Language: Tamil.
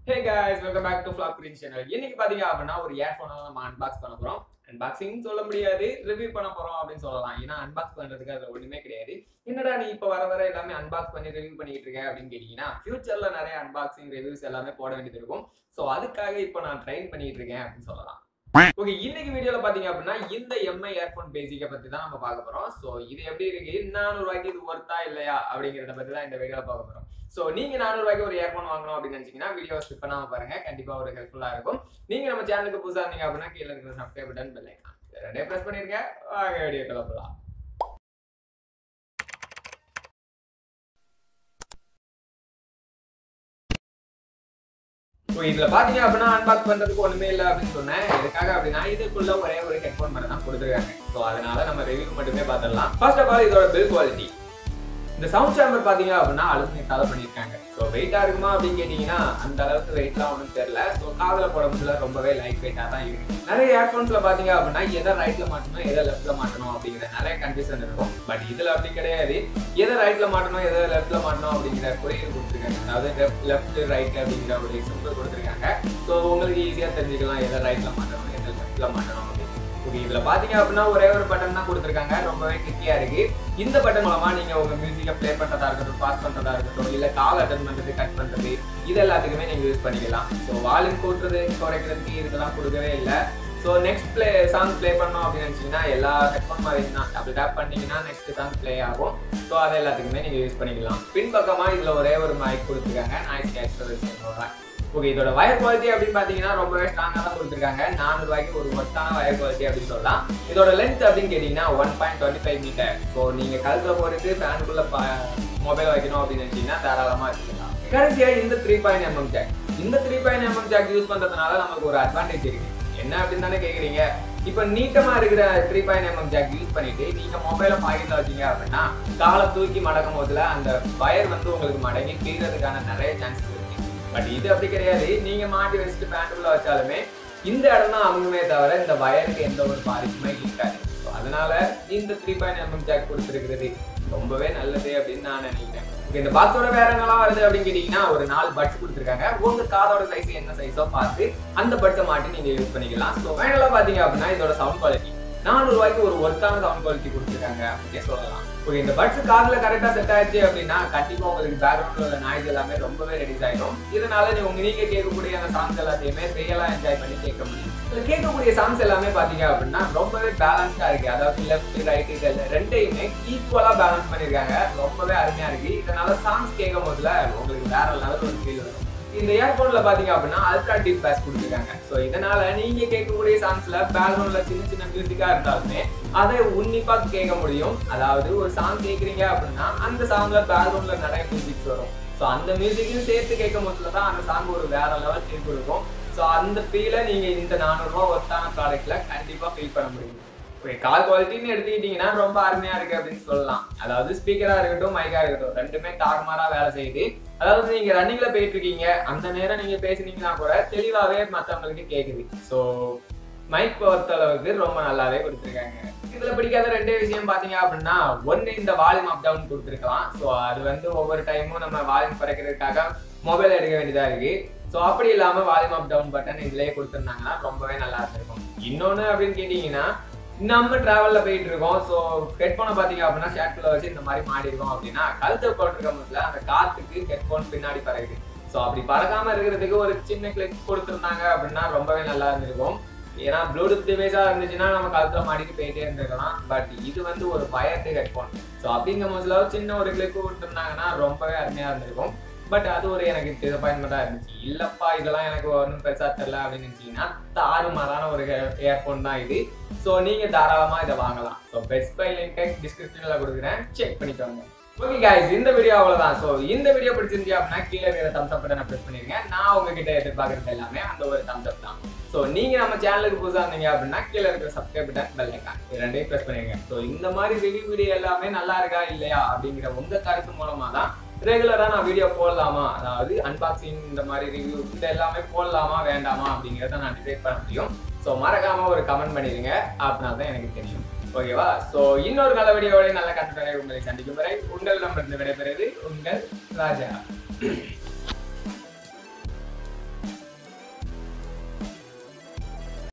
hey guys welcome back to flag green channel இன்னைக்கு பாத்தீங்க அப்படின்னா ஒரு இயர்ஃபோன் நம்ம அன்பாக்ஸ் பண்ண போறோம் அன்பாக்சிங் சொல்ல முடியாது ரிவ்யூ பண்ண போறோம் அப்படின்னு சொல்லலாம் ஏன்னா அன்பாக்ஸ் பண்றதுக்கு அதுல ஒண்ணுமே கிடையாது என்னடா நீ இப்ப வர வர எல்லாமே அன்பாக்ஸ் பண்ணி ரிவ்யூ பண்ணிட்டு இருக்க அப்படின்னு கேட்டீங்கன்னா ஃபியூச்சர்ல நிறைய அன்பாக்சிங் ரிவ்யூஸ் எல்லாமே போட வேண்டியது இருக்கும் ஸோ அதுக்காக இப்போ நான் ட்ரைன் பண்ணிட்டு இருக்கேன் அப்படின்னு சொல்லலாம் ஓகே இன்னைக்கு வீடியோல பாத்தீங்க அப்படின்னா இந்த எம்ஐ இயர்ஃபோன் பேசிக்கை பத்தி தான் நம்ம பார்க்க போறோம் ஸோ இது எப்படி இருக்கு நானூறு ரூபாய்க்கு இது ஒர்த்தா இல்லையா அப்படிங்கறத பத்தி தான் இந்த வீடியோல பார்க்க போறோம் ஸோ நீங்க நானூறு ரூபாய்க்கு ஒரு இயர்ஃபோன் வாங்கணும் அப்படின்னு நினைச்சீங்கன்னா வீடியோ ஸ்கிப் பண்ணாம பாருங்க கண்டிப்பா ஒரு ஹெல்ப்ஃபுல்லா இருக்கும் நீங்க நம்ம சேனலுக்கு புதுசா இருந்தீங்க அப்படின்னா கீழே இருக்கிற சப்ஸ்கிரைப் பட்டன் பெல் ஐக்கான் ரெண்டே பிரஸ் பண்ணிருங்க வாங்க வீடியோ கிளப்பலாம் ஸோ இதுல பாத்தீங்க அப்படின்னா அன்பாக்ஸ் பண்றதுக்கு ஒண்ணுமே இல்லை அப்படின்னு சொன்னேன் எதுக்காக அப்படின்னா இதுக்குள்ள ஒரே ஒரு ஹெட்ஃபோன் மட்டும் தான் கொடுத்துருக்காங்க ஸோ அதனால நம்ம ரிவ்யூ மட்டுமே பார்த்துடலாம் ஃபர்ஸ்ட் ஆஃப் ஆல் இதோட பில் குவாலிட்டி இந்த சவுண்ட் சேம்பர் பாத்தீங்க அப்படின்னா அலுமினியத்தால பண்ணியிருக்காங்க ஸோ வெயிட்டா இருக்குமா அப்படின்னு கேட்டீங்கன்னா அந்த அளவுக்கு வெயிட்லாம் ஒன்றும் தெரியல ஸோ காதுல போட முடியல ரொம்பவே லைட் வெயிட்டா தான் இருக்கு நிறைய இயர்ஃபோன்ஸ்ல பாத்தீங்க அப்படின்னா எதை ரைட்ல மாட்டணும் எதை லெஃப்ட்ல மாட்டணும் அப்படிங்கிற நிறைய கன்ஃபியூஷன் இருக்கும் பட் இதுல அப்படி கிடையாது எதை ரைட்ல மாட்டணும் எதை லெஃப்ட்ல மாட்டணும் அப்படிங்கிற குறியீடு கொடுத்துருக்காங்க அதாவது லெஃப்ட் ரைட் அப்படிங்கிற ஒரு சிம்பிள் கொடுத்துருக்காங்க ஸோ உங்களுக்கு ஈஸியா தெரிஞ்சுக்கலாம் எதை ரைட்ல மாட்டணும் எதை லெஃப்ட்ல மாட்டணும் அப்படின்னு ஓகே இதுல பாத்தீங்க அப்படின்னா ஒரே ஒரு பட்டன் தான் கொடுத்துருக்காங்க ரொம்பவே கிட்டியா இருக்கு இந்த பட்டன் மூலமா நீங்க உங்க மியூசிக்கை ப்ளே பண்றதா இருக்கட்டும் பாஸ் பண்றதா இருக்கட்டும் இல்ல கால் அட்டன் பண்றது கட் பண்றது இது எல்லாத்துக்குமே நீங்க யூஸ் பண்ணிக்கலாம் ஸோ வால்யூம் கூட்டுறது குறைக்கிறதுக்கு இதெல்லாம் கொடுக்கவே இல்லை so next play song play பண்ணோம் அப்படின்னு நினச்சிங்கன்னா எல்லா ஹெட்ஃபோன் மாதிரி தான் டபுள் டேப் பண்ணீங்கன்னா நெக்ஸ்ட் சாங் ப்ளே ஆகும் ஸோ அதை எல்லாத்துக்குமே நீங்கள் யூஸ் பண்ணிக்கலாம் பின்பக்கமாக இதில் ஒரே ஒரு மைக் கொடுத்துருக்காங்க நாய்ஸ் கேன்சலேஷன் ஓகே இதோட வயர் குவாலிட்டி அப்படின்னு பார்த்தீங்கன்னா ரொம்பவே ஸ்ட்ராங்காக தான் கொடுத்துருக்காங்க நானூறு ரூபாய்க்கு ஒரு ஒர்த்தான வயர் குவாலிட்டி அப்படின்னு சொல்லலாம் இதோட லென்த் அப்படின்னு கேட்டிங்கன்னா one point twenty five metre so நீங்கள் கழுத்தில் போட்டுட்டு ஃபேனுக்குள்ளே மொபைல் வைக்கணும் அப்படின்னு நினச்சிங்கன்னா தாராளமாக வச்சுக்கலாம் கடைசியாக இந்த த்ரீ பாயிண்ட் எம்எம் ஜாக் இந்த three point MM jack use பண்ணுறதுனால நமக்கு ஒரு அட்வான்டேஜ் இருக்கு என்ன அப்படின்னு தானே கேட்குறீங்க இப்போ நீட்டமா இருக்கிற three point MM jack use பண்ணிட்டு நீங்க மொபைலை பாக்கெட்ல வச்சீங்க அப்படின்னா காலை தூக்கி மடக்கும் போதுல அந்த வயர் வந்து உங்களுக்கு மடங்கி கீழதுக்கான நிறைய சான்சஸ் இருக்கு பட் இது அப்படி கிடையாது நீங்க மாட்டி வச்சுட்டு பேண்ட்டுக்குள்ள வச்சாலுமே இந்த இடம் தான் அமுங்குமே தவிர இந்த வயருக்கு எந்த ஒரு பாதிப்புமே இருக்காது ஸோ அதனால இந்த த்ரீ பாயிண்ட் எம்எம் ஜாக் கொடுத்துருக்கிறது ரொம்பவே நல்லது அப்படின்னு நான் நினைக்கிறேன் Okay, இந்த பாக்ஸோட வேற என்னலாம் வருது அப்படின்னு கேட்டீங்கன்னா ஒரு நாலு பட்ஸ் கொடுத்துருக்காங்க உங்க காதோட சைஸ் என்ன சைஸோ பார்த்து அந்த பட்ஸை மாட்டி நீங்க யூஸ் பண்ணிக்கலாம் ஸோ ஃபைனலாக பாத்தீங்க அப்படின்னா இதோட சவுண்ட் குவாலிட்டி நானூறு ரூபாய்க்கு ஒரு ஒர்த்தான சவுண்ட் குவாலிட்டி கொடுத்துருக்காங்க அப்படியே சொல்லலாம் ஓகே இந்த பட்ஸ் காதுல கரெக்டா செட் ஆயிடுச்சு அப்படின்னா கண்டிப்பா உங்களுக்கு பேக்ரவுண்ட்ல உள்ள நாய்ஸ் எல்லாமே ரொம்பவே ரெடியூஸ் ஆயிடும் இதனால நீ உங்க நீங்க கேட்கக்கூடிய அந்த சாங்ஸ் எல்லாத்தையுமே ரியலா என்ஜாய் பண்ணி கேட்க முடியும் இதுல கேட்கக்கூடிய சாங்ஸ் எல்லாமே பாத்தீங்க அப்படின்னா ரொம்பவே பேலன்ஸ்டா இருக்கு அதாவது லெஃப்ட் ரைட் இது ரெண்டையுமே ஈக்குவலா பேலன்ஸ் பண்ணிருக்காங்க ரொம்பவே அருமையா இருக்கு இதனால சாங்ஸ் கேட்கும் போதுல உங்களுக்கு வேற லெவல் ஒரு ஃபீல் வரும் இந்த இயர்போன்ல பாத்தீங்க அப்படின்னா அல்ட்ரா டீப் பேஸ் கொடுத்துருக்காங்க ஸோ இதனால நீங்க கேட்கக்கூடிய சாங்ஸ்ல பேக்ரவுண்ட்ல சின்ன சின்ன மியூசிக்கா இருந்தாலுமே அதை உன்னிப்பா கேட்க முடியும் அதாவது ஒரு சாங் கேட்குறீங்க அப்படின்னா அந்த சாங்ல பேக்ரவுண்ட்ல நிறைய மியூசிக்ஸ் வரும் ஸோ அந்த மியூசிக்கையும் சேர்த்து கேட்கும் போதுல தான் அந்த சாங் ஒரு வேற லெவல் ஃபீல் கொடுக்கும் ஸோ அந்த ஃபீலை நீங்க இந்த நானூறுரூவா ஒர்த்தான ப்ராடக்ட்ல கண்டிப்பா ஃபீல் பண்ண முடியும் ஓகே கால் குவாலிட்டின்னு எடுத்துக்கிட்டீங்கன்னா ரொம்ப அருமையா இருக்கு அப்படின்னு சொல்லலாம் அதாவது ஸ்பீக்கரா இருக்கட்டும் மைக்கா இருக்கட்டும் ரெண்டுமே தாறுமாறா வேலை செய்யுது அதாவது நீங்க ரன்னிங்ல போயிட்டு இருக்கீங்க அந்த நேரம் நீங்க பேசுனீங்கன்னா கூட தெளிவாவே மத்தவங்களுக்கு கேக்குது ஸோ மைக் பொறுத்த அளவுக்கு ரொம்ப நல்லாவே கொடுத்துருக்காங்க இதுல பிடிக்காத ரெண்டே விஷயம் பாத்தீங்க அப்படின்னா ஒன்னு இந்த வால்யூம் அப் டவுன் கொடுத்துருக்கலாம் ஸோ அது வந்து ஒவ்வொரு டைமும் நம்ம வால்யூம் குறைக்கிறதுக்காக மொபைல் எடுக்க வேண்டியதா இருக்கு ஸோ அப்படி இல்லாம வால்யூம் அப் டவுன் பட்டன் இதுலயே கொடுத்துருந்தாங்கன்னா ரொம்பவே நல்லா இருந்திருக்கும் இன்னொன்னு அப்படின்னு கேட்டீங்கன்னா நம்ம டிராவல்ல போயிட்டு இருக்கோம் ஸோ ஹெட்ஃபோனை பாத்தீங்க அப்படின்னா ஷேர்ட்ல வச்சு இந்த மாதிரி மாடி இருக்கோம் அப்படின்னா கழுத்தை போட்டிருக்கும் போதுல அந்த காத்துக்கு ஹெட்ஃபோன் பின்னாடி பறகுது ஸோ அப்படி பறக்காம இருக்கிறதுக்கு ஒரு சின்ன கிளிக் கொடுத்துருந்தாங்க அப்படின்னா ரொம்பவே நல்லா இருந்திருக்கும் ஏன்னா ப்ளூடூத் டிவைஸா இருந்துச்சுன்னா நம்ம கழுத்துல மாட்டிட்டு போயிட்டே இருந்திருக்கலாம் பட் இது வந்து ஒரு பயர்டு ஹெட்ஃபோன் ஸோ அப்படிங்கும் போதுல சின்ன ஒரு கிளிக் கொடுத்துருந்தாங்கன்னா ரொம்பவே அருமையா இருந்திருக்கும் பட் அது ஒரு எனக்கு டிசப்பாயின்மெண்டா இருந்துச்சு இல்லப்பா இதெல்லாம் எனக்கு ஒன்றும் பெருசா தெரியல அப்படின்னு நினைச்சீங்கன்னா தாறுமாறான ஒரு இயர்ஃபோன் தான் இது ஸோ நீங்க தாராளமா இதை வாங்கலாம் ஸோ பெஸ்ட் பை லிங்கை டிஸ்கிரிப்ஷன்ல கொடுக்குறேன் செக் பண்ணிக்கோங்க ஓகே guys இந்த வீடியோ அவ்வளவுதான் ஸோ இந்த வீடியோ பிடிச்சிருந்துச்சு அப்படின்னா கீழே இருக்கிற தம்ஸ் அப் பட்டனை ப்ரெஸ் பண்ணிருங்க நான் உங்ககிட்ட எதிர்பார்க்கறது எல்லாமே அந்த ஒரு தம்ஸ் அப் தான் ஸோ நீங்க நம்ம சேனலுக்கு புதுசா இருந்தீங்க அப்படின்னா கீழே இருக்கிற சப்ஸ்கிரைப் பட்டன் பெல் ஐக்கான் இது ரெண்டையும் ப்ரெஸ் பண்ணிருங்க ஸோ இந்த மாதிரி ரிவ்யூ வீடியோ எல்லாமே நல்லா இருக்கா இல்லையா அப்படிங்கிற உங்க கருத்து மூலமா தான் ரெகுலரா நான் வீடியோ போடலாமா அதாவது அன்பாக்சிங் இந்த மாதிரி ரிவ்யூ இது எல்லாமே போடலாமா வேண்டாமா அப்படிங்கிறத நான் டிசைட் பண்ண முடியும் ஸோ மறக்காம ஒரு கமெண்ட் பண்ணிடுங்க அப்படின்னா தான் எனக்கு தெரியும் ஓகேவா ஸோ இன்னொரு நல்ல வீடியோவோட நல்ல கட்டுரை உங்களை சந்திக்கும் வரை உங்களிடமிருந்து விடைபெறுவது உங்கள் ராஜா